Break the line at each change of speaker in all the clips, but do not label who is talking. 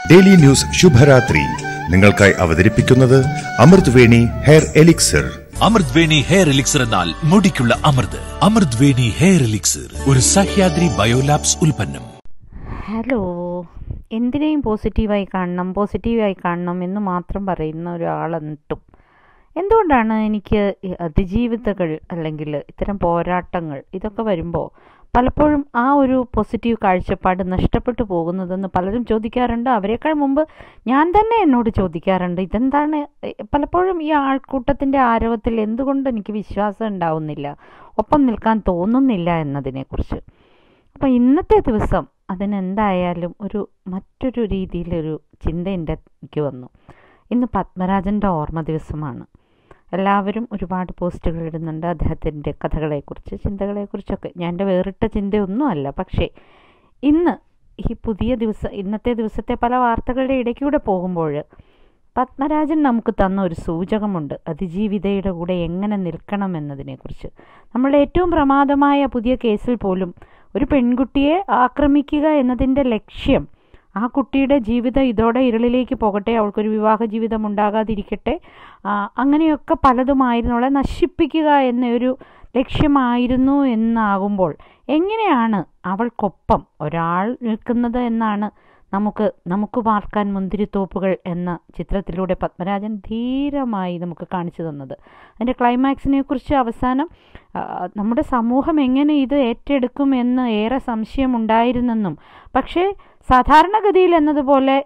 daily news ശുഭരാത്രി നിങ്ങൾക്കായി അവതരിപ്പിക്കുന്നത് അമൃത് വേണി ഹെയർ എലിക്സർ
അമൃത് വേണി ഹെയർ എലിക്സർ എന്നാൽ മുടിക്കുള്ള അമൃത് അമൃത് വേണി ഹെയർ എലിക്സർ ഒരു സഹ്യാദ്രി ബയോലാബ്സ് ഉൽപ്പന്നം
ഹലോ എന്തിനേയും പോസിറ്റീവായി കാണണം പോസിറ്റീവായി കാണണം എന്ന് മാത്രം പറയുന്ന ഒരാളെന്നിട്ടും എന്തുകൊണ്ടാണ് എനിക്ക് ഈ അതിജീവിതകൾ അല്ലെങ്കിൽ ഇത്തരം പോരാട്ടങ്ങൾ ഇതൊക്കെ വരുമ്പോൾ പലപ്പോഴും ആ ഒരു പോസിറ്റീവ് കാഴ്ചപ്പാട് നഷ്ടപ്പെട്ടു പോകുന്നതെന്ന് പലരും ചോദിക്കാറുണ്ട് അവരെക്കാൾ മുമ്പ് ഞാൻ തന്നെ എന്നോട് ചോദിക്കാറുണ്ട് ഇതെന്താണ് എ- പലപ്പോഴും ഈ ആൾക്കൂട്ടത്തിൻ്റെ ആരവത്തിൽ എന്തുകൊണ്ട് എനിക്ക് വിശ്വാസം ഉണ്ടാവുന്നില്ല ഒപ്പം നിൽക്കാൻ തോന്നുന്നില്ല എന്നതിനെക്കുറിച്ച് അപ്പം ഇന്നത്തെ ദിവസം അതിനെന്തായാലും ഒരു മറ്റൊരു രീതിയിലൊരു ചിന്ത എൻ്റെ എനിക്ക് വന്നു ഇന്ന് പത്മരാജൻ്റെ ഓർമ്മ ദിവസമാണ് എല്ലാവരും ഒരുപാട് പോസ്റ്റുകൾ ഇടുന്നുണ്ട് അദ്ദേഹത്തിൻ്റെ കഥകളെക്കുറിച്ച് ചിന്തകളെക്കുറിച്ചൊക്കെ ഞാൻ എൻ്റെ വേറിട്ട ചിന്തയൊന്നുമല്ല പക്ഷേ ഇന്ന് ഈ പുതിയ ദിവസം ഇന്നത്തെ ദിവസത്തെ പല വാർത്തകളുടെ ഇടയ്ക്കൂടെ പോകുമ്പോൾ പത്മരാജൻ നമുക്ക് തന്ന ഒരു സൂചകമുണ്ട് അതിജീവിതയുടെ കൂടെ എങ്ങനെ നിൽക്കണം എന്നതിനെക്കുറിച്ച് നമ്മളുടെ ഏറ്റവും പ്രമാദമായ പുതിയ കേസിൽ പോലും ഒരു പെൺകുട്ടിയെ ആക്രമിക്കുക എന്നതിൻ്റെ ലക്ഷ്യം ആ കുട്ടിയുടെ ജീവിതം ഇതോടെ ഇരുളിലേക്ക് പോകട്ടെ അവൾക്കൊരു വിവാഹ ജീവിതം ഉണ്ടാകാതിരിക്കട്ടെ ആ, അങ്ങനെയൊക്കെ പലതുമായിരുന്നു അവളെ നശിപ്പിക്കുക എന്നൊരു ലക്ഷ്യമായിരുന്നു എന്നാകുമ്പോൾ എങ്ങനെയാണ് അവൾക്കൊപ്പം ഒരാൾ നിൽക്കുന്നത് എന്നാണ് നമുക്ക് നമുക്ക് പാർക്കാൻ മുന്തിരിത്തോപ്പുകൾ എന്ന ചിത്രത്തിലൂടെ പത്മരാജൻ ധീരമായി നമുക്ക് കാണിച്ചു തന്നത് അതിൻ്റെ ക്ലൈമാക്സിനെ കുറിച്ച് അവസാനം ആ, നമ്മുടെ സമൂഹം എങ്ങനെ ഇത് ഏറ്റെടുക്കും എന്ന് ഏറെ സംശയമുണ്ടായിരുന്നെന്നും പക്ഷേ സാധാരണഗതിയിൽ എന്നതുപോലെ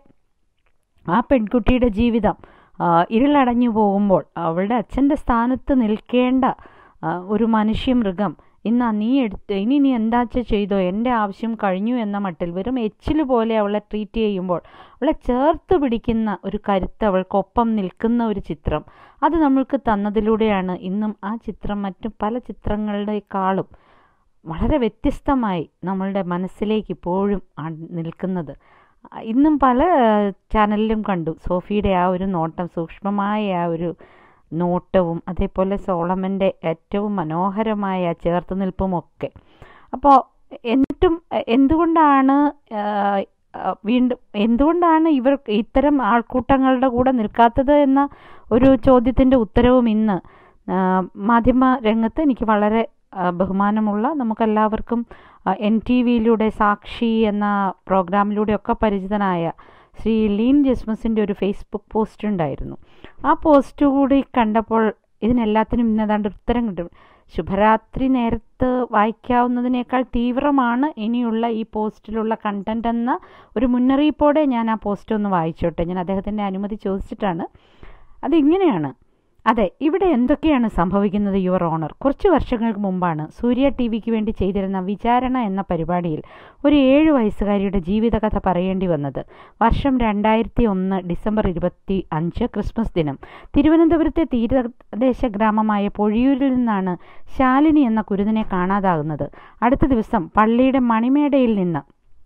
ആ പെൺകുട്ടിയുടെ ജീവിതം ആ, ഇരുളടഞ്ഞു പോകുമ്പോൾ അവളുടെ അച്ഛൻ്റെ സ്ഥാനത്ത് നിൽക്കേണ്ട ആ, ഒരു മനുഷ്യമൃഗം ഇന്ന് നീ എടുത്ത് ഇനി നീ എന്താച്ച ചെയ്തോ എൻ്റെ ആവശ്യം കഴിഞ്ഞു എന്ന മട്ടിൽ വെറും എച്ചിൽ പോലെ അവളെ ട്രീറ്റ് ചെയ്യുമ്പോൾ അവളെ ചേർത്ത് പിടിക്കുന്ന ഒരു കരുത്ത് അവൾക്കൊപ്പം നിൽക്കുന്ന ഒരു ചിത്രം അത് നമ്മൾക്ക് തന്നതിലൂടെയാണ് ഇന്നും ആ ചിത്രം മറ്റു പല ചിത്രങ്ങളുടെക്കാളും വളരെ വ്യത്യസ്തമായി നമ്മളുടെ മനസ്സിലേക്ക് ഇപ്പോഴും ആ- നിൽക്കുന്നത് ആ, ഇന്നും പല ആ, ചാനലിലും കണ്ടു സോഫിയുടെ ആ ഒരു നോട്ടം സൂക്ഷ്മമായ ആ ഒരു നോട്ടവും അതേപോലെ സോളമൻ്റെ ഏറ്റവും മനോഹരമായ ആ ചേർത്ത് നിൽപ്പുമൊക്കെ അപ്പോൾ എന്നിട്ടും എ- എന്തുകൊണ്ടാണ് ആ, ആ, വീണ്ടും എന്തുകൊണ്ടാണ് ഇവർ ഇത്തരം ആൾക്കൂട്ടങ്ങളുടെ കൂടെ നിൽക്കാത്തത് എന്ന ഒരു ചോദ്യത്തിൻ്റെ ഉത്തരവും ഇന്ന് ആ, മാധ്യമ രംഗത്ത് എനിക്ക് വളരെ ആ, ബഹുമാനമുള്ള നമുക്കെല്ലാവർക്കും എൻ ടി വിയിലൂടെ സാക്ഷി എന്ന പ്രോഗ്രാമിലൂടെയൊക്കെ പരിചിതനായ ശ്രീ ലീൻ ജസ്മസിൻ്റെ ഒരു ഫേസ്ബുക്ക് പോസ്റ്റ് ഉണ്ടായിരുന്നു ആ പോസ്റ്റ് കൂടി കണ്ടപ്പോൾ ഇതിനെല്ലാത്തിനും ഇന്നതാണ്ട് ഉത്തരം കിട്ടും ശുഭരാത്രി നേരത്ത് വായിക്കാവുന്നതിനേക്കാൾ തീവ്രമാണ് ഇനിയുള്ള ഈ പോസ്റ്റിലുള്ള കണ്ടന്റ് എന്ന ഒരു മുന്നറിയിപ്പോടെ ഞാൻ ആ പോസ്റ്റ് ഒന്ന് വായിച്ചോട്ടെ ഞാൻ അദ്ദേഹത്തിൻ്റെ അനുമതി ചോദിച്ചിട്ടാണ് അതിങ്ങനെയാണ് അതെ ഇവിടെ എന്തൊക്കെയാണ് സംഭവിക്കുന്നത് യുവർ ഓണർ കുറച്ച് വർഷങ്ങൾക്ക് മുമ്പാണ് സൂര്യ ടി വിക്ക് വേണ്ടി ചെയ്തിരുന്ന വിചാരണ എന്ന പരിപാടിയിൽ ഒരു ഏഴു വയസ്സുകാരിയുടെ ജീവിതകഥ പറയേണ്ടി വന്നത് വർഷം രണ്ടായിരത്തി ഒന്ന് ഡിസംബർ ഇരുപത്തി അഞ്ച് ക്രിസ്മസ് ദിനം തിരുവനന്തപുരത്തെ തീരദേശ ഗ്രാമമായ പൊഴിയൂരിൽ നിന്നാണ് ശാലിനി എന്ന കുരുന്നിനെ കാണാതാകുന്നത് അടുത്ത ദിവസം പള്ളിയുടെ മണിമേടയിൽ നിന്ന്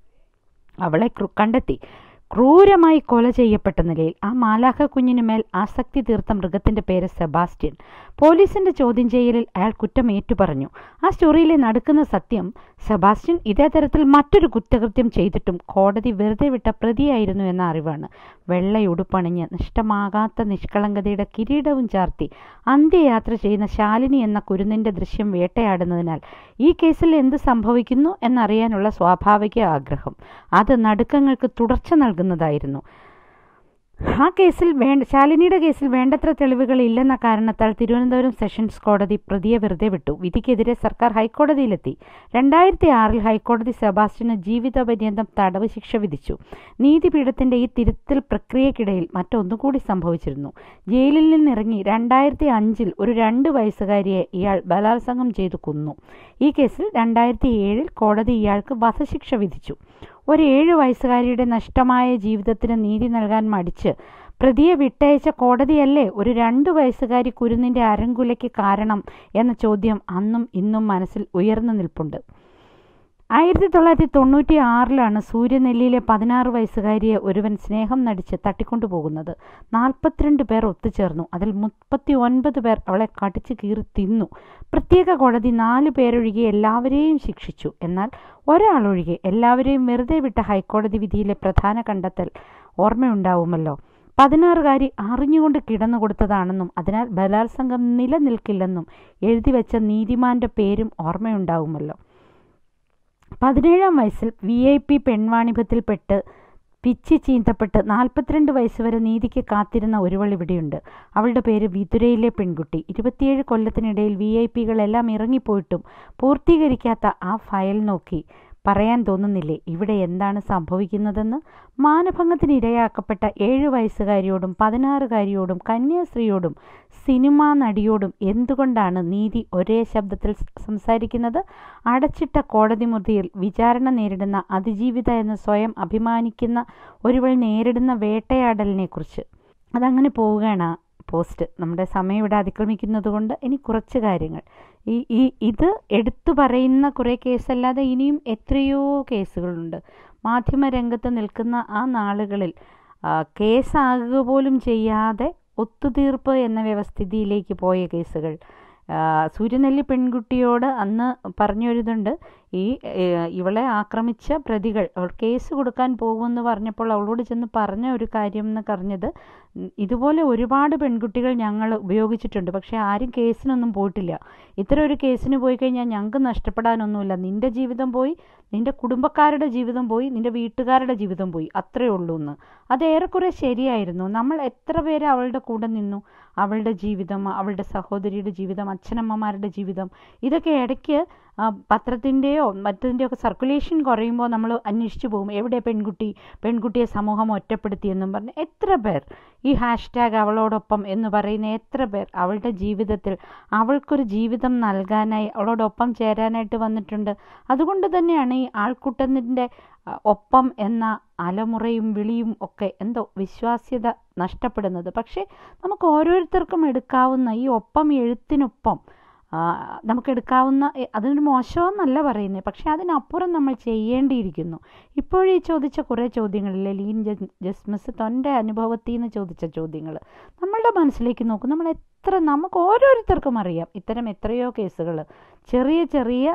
അവളെ ക്രു- കണ്ടെത്തി ക്രൂരമായി കൊല ചെയ്യപ്പെട്ട നിലയിൽ ആ മാലാഖ കുഞ്ഞിന് മേൽ ആസക്തി തീർത്ത മൃഗത്തിന്റെ പേര് സെബാസ്റ്റ്യൻ പോലീസിന്റെ ചോദ്യം ചെയ്യലിൽ അയാൾ കുറ്റം ഏറ്റുപറഞ്ഞു ആ സ്റ്റോറിയിലെ നടുക്കുന്ന സത്യം സെബാസ്റ്റ്യൻ ഇതേ തരത്തിൽ മറ്റൊരു കുറ്റകൃത്യം ചെയ്തിട്ടും കോടതി വെറുതെ വിട്ട പ്രതിയായിരുന്നു എന്ന അറിവാണ് വെള്ളയുടുപ്പണിഞ്ഞ് നഷ്ടമാകാത്ത നിഷ്കളങ്കതയുടെ കിരീടവും ചാർത്തി അന്ത്യയാത്ര ചെയ്യുന്ന ശാലിനി എന്ന കുരുന്നിന്റെ ദൃശ്യം വേട്ടയാടുന്നതിനാൽ ഈ കേസിൽ എന്ത് സംഭവിക്കുന്നു എന്നറിയാനുള്ള സ്വാഭാവിക ആഗ്രഹം അത് നടുക്കങ്ങൾക്ക് തുടർച്ച നൽകുന്നതായിരുന്നു ആ കേസിൽ വേണ്ട ശാലിനിയുടെ കേസിൽ വേണ്ടത്ര തെളിവുകൾ ഇല്ലെന്ന കാരണത്താൽ തിരുവനന്തപുരം സെഷൻസ് കോടതി പ്രതിയെ വെറുതെ വിട്ടു വിധിക്കെതിരെ സർക്കാർ ഹൈക്കോടതിയിലെത്തി രണ്ടായിരത്തി ആറിൽ ഹൈക്കോടതി സെബാസ്റ്റ്യന് ജീവിതപര്യന്തം തടവ് ശിക്ഷ വിധിച്ചു നീതിപീഠത്തിന്റെ ഈ തിരുത്തൽ പ്രക്രിയക്കിടയിൽ മറ്റൊന്നുകൂടി സംഭവിച്ചിരുന്നു ജയിലിൽ നിന്നിറങ്ങി രണ്ടായിരത്തി അഞ്ചിൽ ഒരു രണ്ട് വയസ്സുകാരിയെ ഇയാൾ ബലാത്സംഗം ചെയ്തു കൊന്നു ഈ കേസിൽ രണ്ടായിരത്തി ഏഴിൽ കോടതി ഇയാൾക്ക് വധശിക്ഷ വിധിച്ചു ഒരു ഏഴ് വയസ്സുകാരിയുടെ നഷ്ടമായ ജീവിതത്തിന് നീതി നൽകാൻ മടിച്ച് പ്രതിയെ വിട്ടയച്ച കോടതിയല്ലേ ഒരു രണ്ട് വയസ്സുകാരി കുരുന്നിന്റെ അരങ്കുലയ്ക്ക് കാരണം എന്ന ചോദ്യം അന്നും ഇന്നും മനസ്സിൽ ഉയർന്നു നിൽപ്പുണ്ട് ആയിരത്തി തൊള്ളായിരത്തി തൊണ്ണൂറ്റി ആറിലാണ് സൂര്യനെല്ലിയിലെ പതിനാറ് വയസ്സുകാരിയെ ഒരുവൻ സ്നേഹം നടിച്ച് തട്ടിക്കൊണ്ടുപോകുന്നത് നാൽപ്പത്തിരണ്ട് പേർ ഒത്തുചേർന്നു അതിൽ മുപ്പത്തി ഒൻപത് പേർ അവളെ കടിച്ചു കീറി തിന്നു പ്രത്യേക കോടതി നാല് പേരൊഴികെ എല്ലാവരെയും ശിക്ഷിച്ചു എന്നാൽ ഒരാളൊഴികെ എല്ലാവരെയും വെറുതെ വിട്ട ഹൈക്കോടതി വിധിയിലെ പ്രധാന കണ്ടെത്തൽ ഓർമ്മയുണ്ടാവുമല്ലോ പതിനാറുകാരി അറിഞ്ഞുകൊണ്ട് കിടന്നു കൊടുത്തതാണെന്നും അതിനാൽ ബലാത്സംഗം നിലനിൽക്കില്ലെന്നും എഴുതി വെച്ച നീതിമാന്റെ പേരും ഓർമ്മയുണ്ടാവുമല്ലോ പതിനേഴാം വയസ്സിൽ വി ഐ പി പെൺവാണിഭത്തിൽപ്പെട്ട് പിച്ചി ചീന്തപ്പെട്ട് നാൽപ്പത്തിരണ്ട് വയസ്സ് വരെ നീതിക്ക് കാത്തിരുന്ന ഒരുവൾ ഇവിടെയുണ്ട് അവളുടെ പേര് വിതുരയിലെ പെൺകുട്ടി ഇരുപത്തിയേഴ് കൊല്ലത്തിനിടയിൽ വി ഐ പികളെല്ലാം ഇറങ്ങിപ്പോയിട്ടും പൂർത്തീകരിക്കാത്ത ആ ഫയൽ നോക്കി പറയാൻ തോന്നുന്നില്ലേ ഇവിടെ എന്താണ് സംഭവിക്കുന്നതെന്ന് മാനഭംഗത്തിന് ഇരയാക്കപ്പെട്ട ഏഴു വയസ്സുകാരിയോടും പതിനാറുകാരിയോടും കന്യാസ്ത്രീയോടും സിനിമാ നടിയോടും എന്തുകൊണ്ടാണ് നീതി ഒരേ ശബ്ദത്തിൽ സംസാരിക്കുന്നത് അടച്ചിട്ട കോടതി മുറിയിൽ വിചാരണ നേരിടുന്ന അതിജീവിത എന്ന് സ്വയം അഭിമാനിക്കുന്ന ഒരുവൾ നേരിടുന്ന വേട്ടയാടലിനെക്കുറിച്ച് അതങ്ങനെ പോവുകയാണ് ആ പോസ്റ്റ് നമ്മുടെ സമയം ഇവിടെ അതിക്രമിക്കുന്നത് കൊണ്ട് ഇനി കുറച്ച് കാര്യങ്ങൾ ഈ ഈ ഇത് എടുത്തു പറയുന്ന കുറേ കേസല്ലാതെ ഇനിയും എത്രയോ കേസുകളുണ്ട് മാധ്യമരംഗത്ത് നിൽക്കുന്ന ആ നാളുകളിൽ കേസാകുക പോലും ചെയ്യാതെ ഒത്തുതീർപ്പ് എന്ന വ്യവസ്ഥിതിയിലേക്ക് പോയ കേസുകൾ സൂര്യനെല്ലി പെൺകുട്ടിയോട് അന്ന് പറഞ്ഞൊരിതുണ്ട് ഈ ഇവളെ ആക്രമിച്ച പ്രതികൾ അവൾ കേസ് കൊടുക്കാൻ പോകുമെന്ന് പറഞ്ഞപ്പോൾ അവളോട് ചെന്ന് പറഞ്ഞ ഒരു കാര്യം എന്ന് പറഞ്ഞത് ഇതുപോലെ ഒരുപാട് പെൺകുട്ടികൾ ഞങ്ങൾ ഉപയോഗിച്ചിട്ടുണ്ട് പക്ഷേ ആരും കേസിനൊന്നും പോയിട്ടില്ല ഇത്തരം ഒരു കേസിന് പോയി കഴിഞ്ഞാൽ ഞങ്ങൾക്ക് നഷ്ടപ്പെടാനൊന്നുമില്ല നിൻ്റെ ജീവിതം പോയി നിൻ്റെ കുടുംബക്കാരുടെ ജീവിതം പോയി നിൻ്റെ വീട്ടുകാരുടെ ജീവിതം പോയി അത്രയേ ഉള്ളൂ എന്ന് അത് ഏറെക്കുറെ ശരിയായിരുന്നു നമ്മൾ എത്ര പേര് അവളുടെ കൂടെ നിന്നു അവളുടെ ജീവിതം അവളുടെ സഹോദരിയുടെ ജീവിതം അച്ഛനമ്മമാരുടെ ജീവിതം ഇതൊക്കെ ഇടയ്ക്ക് പത്രത്തിൻ്റെയോ മറ്റതിൻ്റെയോ ഒക്കെ സർക്കുലേഷൻ കുറയുമ്പോൾ നമ്മൾ അന്വേഷിച്ചു പോകും എവിടെ പെൺകുട്ടി പെൺകുട്ടിയെ സമൂഹം ഒറ്റപ്പെടുത്തിയെന്നും പറഞ്ഞ് എത്ര പേർ ഈ ഹാഷ്ടാഗ് അവളോടൊപ്പം എന്ന് പറയുന്ന എത്ര പേർ അവളുടെ ജീവിതത്തിൽ അവൾക്കൊരു ജീവിതം നൽകാനായി അവളോടൊപ്പം ചേരാനായിട്ട് വന്നിട്ടുണ്ട് അതുകൊണ്ട് തന്നെയാണ് ഈ ആൾക്കൂട്ടത്തിൻ്റെ ഒപ്പം എന്ന അലമുറയും വിളിയും ഒക്കെ എന്തോ വിശ്വാസ്യത നഷ്ടപ്പെടുന്നത് പക്ഷേ നമുക്ക് ഓരോരുത്തർക്കും എടുക്കാവുന്ന ഈ ഒപ്പം എഴുത്തിനൊപ്പം നമുക്ക് എടുക്കാവുന്ന അതൊരു മോശമെന്നല്ല പറയുന്നത് പക്ഷേ അതിനപ്പുറം നമ്മൾ ചെയ്യേണ്ടിയിരിക്കുന്നു ഇപ്പോഴീ ചോദിച്ച കുറേ ചോദ്യങ്ങളില്ലേ ലീൻ ജസ്മിസ് തൻ്റെ അനുഭവത്തിൽ നിന്ന് ചോദിച്ച ചോദ്യങ്ങൾ നമ്മളുടെ മനസ്സിലേക്ക് നോക്കും നമ്മൾ എത്ര നമുക്ക് ഓരോരുത്തർക്കും അറിയാം ഇത്തരം എത്രയോ കേസുകൾ ചെറിയ ചെറിയ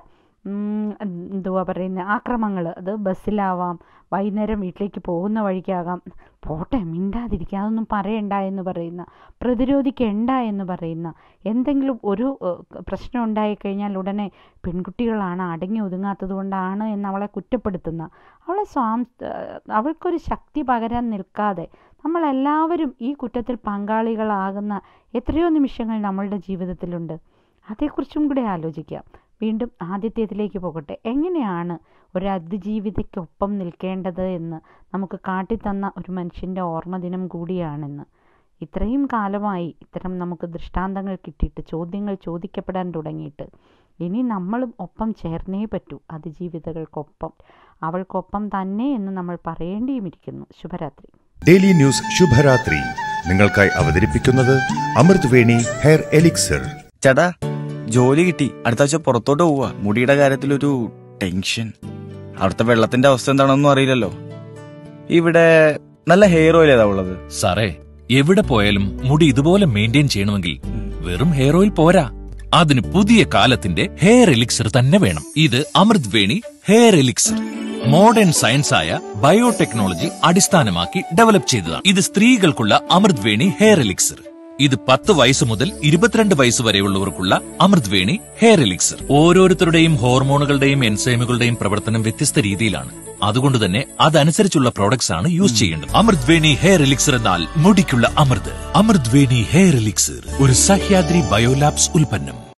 എന്തുവാ പറയുന്നത് ആക്രമങ്ങൾ അത് ബസ്സിലാവാം വൈകുന്നേരം വീട്ടിലേക്ക് പോകുന്ന വഴിക്കാകാം പോട്ടെ മിണ്ടാതിരിക്കുക അതൊന്നും പറയണ്ട എന്ന് പറയുന്ന പ്രതിരോധിക്കണ്ട എന്ന് പറയുന്ന എന്തെങ്കിലും ഒരു പ്രശ്നം ഉണ്ടായിക്കഴിഞ്ഞാൽ ഉടനെ പെൺകുട്ടികളാണ് അടങ്ങി ഒതുങ്ങാത്തത് കൊണ്ടാണ് എന്ന് അവളെ കുറ്റപ്പെടുത്തുന്ന അവളെ സ്വാം അവൾക്കൊരു ശക്തി പകരാൻ നിൽക്കാതെ നമ്മളെല്ലാവരും ഈ കുറ്റത്തിൽ പങ്കാളികളാകുന്ന എത്രയോ നിമിഷങ്ങൾ നമ്മളുടെ ജീവിതത്തിലുണ്ട് അതേക്കുറിച്ചും കൂടെ ആലോചിക്കാം വീണ്ടും ആദ്യത്തേതിലേക്ക് പോകട്ടെ എങ്ങനെയാണ് ഒരു അതിജീവിതയ്ക്കൊപ്പം നിൽക്കേണ്ടത് എന്ന് നമുക്ക് കാട്ടിത്തന്ന ഒരു മനുഷ്യൻ്റെ ഓർമ്മദിനം കൂടിയാണെന്ന് ഇത്രയും കാലമായി ഇത്തരം നമുക്ക് ദൃഷ്ടാന്തങ്ങൾ കിട്ടിയിട്ട് ചോദ്യങ്ങൾ ചോദിക്കപ്പെടാൻ തുടങ്ങിയിട്ട് ഇനി നമ്മളും ഒപ്പം ചേർന്നേ പറ്റൂ അതിജീവിതകൾക്കൊപ്പം അവൾക്കൊപ്പം തന്നെ എന്ന് നമ്മൾ പറയേണ്ടിയുമിരിക്കുന്നു ശുഭരാത്രി
ഡെയിലി ന്യൂസ് ശുഭരാത്രി നിങ്ങൾക്കായി അവതരിപ്പിക്കുന്നത് അമൃത് വേണി ഹെയർ എലിക്സർ
ചേട്ടാ ജോലി കിട്ടി അടുത്ത ആഴ്ച പുറത്തോട്ട് പോവാ മുടിയുടെ കാര്യത്തിലൊരു ടെൻഷൻ അവിടുത്തെ വെള്ളത്തിന്റെ അവസ്ഥ എന്താണെന്നും അറിയില്ലല്ലോ ഇവിടെ നല്ല ഹെയർ ഓയിൽ ഏതാ ഉള്ളത്
സാറേ എവിടെ പോയാലും മുടി ഇതുപോലെ മെയിൻറ്റെയിൻ ചെയ്യണമെങ്കിൽ വെറും ഹെയർ ഓയിൽ പോരാ അതിന് പുതിയ കാലത്തിന്റെ ഹെയർ എലിക്സർ തന്നെ വേണം ഇത് Amrutveni hair elixir modern science ആയ ബയോടെക്നോളജി അടിസ്ഥാനമാക്കി ഡെവലപ്പ് ചെയ്തതാണ് ഇത് സ്ത്രീകൾക്കുള്ള അമൃത് വേണി ഹെയർ എലിക്സർ ഇത് പത്ത് വയസ്സ് മുതൽ ഇരുപത്തിരണ്ട് വയസ്സ് വരെയുള്ളവർക്കുള്ള അമൃത് വേണി ഹെയർ എലിക്സർ ഓരോരുത്തരുടെയും ഹോർമോണുകളുടെയും എൻസൈമുകളുടെയും പ്രവർത്തനം വ്യത്യസ്ത രീതിയിലാണ് അതുകൊണ്ട് തന്നെ അതനുസരിച്ചുള്ള പ്രോഡക്ട്സ് ആണ് യൂസ് ചെയ്യേണ്ടത് അമൃത് വേണി ഹെയർ എലിക്സർ എന്നാൽ മുടിക്കുള്ള അമൃത് അമൃത് വേണി ഹെയർ എലിക്സർ ഒരു സഹ്യാദ്രി ബയോലാബ്സ് ഉൽപ്പന്നം